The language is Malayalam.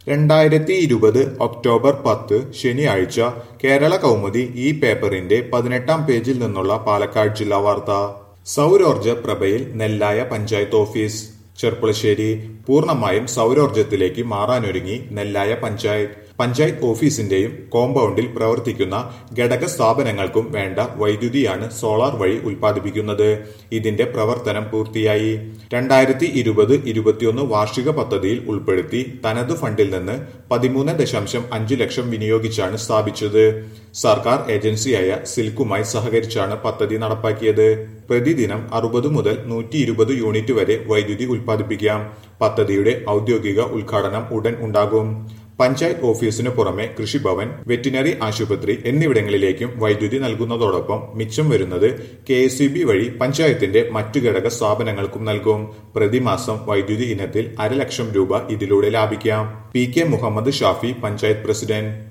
രണ്ടായിരത്തി ഇരുപത് ഒക്ടോബർ പത്ത് ശനിയാഴ്ച കേരള കൗമുദി ഈ പേപ്പറിന്റെ പതിനെട്ടാം പേജിൽ നിന്നുള്ള പാലക്കാട് ജില്ലാ വാർത്ത സൗരോർജ പ്രഭയിൽ നെല്ലായ പഞ്ചായത്ത് ഓഫീസ് ചെർപ്പുളശ്ശേരി പൂർണ്ണമായും സൗരോർജത്തിലേക്ക് മാറാനൊരുങ്ങി നെല്ലായ പഞ്ചായത്ത് പഞ്ചായത്ത് ഓഫീസിന്റെയും കോമ്പൗണ്ടിൽ പ്രവർത്തിക്കുന്ന ഘടക സ്ഥാപനങ്ങൾക്കും വേണ്ട വൈദ്യുതിയാണ് സോളാർ വഴി ഉൽപ്പാദിപ്പിക്കുന്നത് ഇതിന്റെ പ്രവർത്തനം പൂർത്തിയായി രണ്ടായിരത്തി ഇരുപത് ഇരുപത്തിയൊന്ന് വാർഷിക പദ്ധതിയിൽ ഉൾപ്പെടുത്തി തനത് ഫണ്ടിൽ നിന്ന് പതിമൂന്ന് ദശാംശം അഞ്ച് ലക്ഷം വിനിയോഗിച്ചാണ് സ്ഥാപിച്ചത് സർക്കാർ ഏജൻസിയായ സിൽക്കുമായി സഹകരിച്ചാണ് പദ്ധതി നടപ്പാക്കിയത് പ്രതിദിനം അറുപത് മുതൽ നൂറ്റി ഇരുപത് യൂണിറ്റ് വരെ വൈദ്യുതി ഉൽപ്പാദിപ്പിക്കാം പദ്ധതിയുടെ ഔദ്യോഗിക ഉദ്ഘാടനം ഉടൻ ഉണ്ടാകും പഞ്ചായത്ത് ഓഫീസിന് പുറമെ കൃഷിഭവൻ വെറ്റിനറി ആശുപത്രി എന്നിവിടങ്ങളിലേക്കും വൈദ്യുതി നൽകുന്നതോടൊപ്പം മിച്ചം വരുന്നത് കെ വഴി പഞ്ചായത്തിന്റെ മറ്റു ഘടക സ്ഥാപനങ്ങൾക്കും നൽകും പ്രതിമാസം വൈദ്യുതി ഇനത്തിൽ അരലക്ഷം രൂപ ഇതിലൂടെ ലാഭിക്കാം P K Muhammad Shafi panchayat president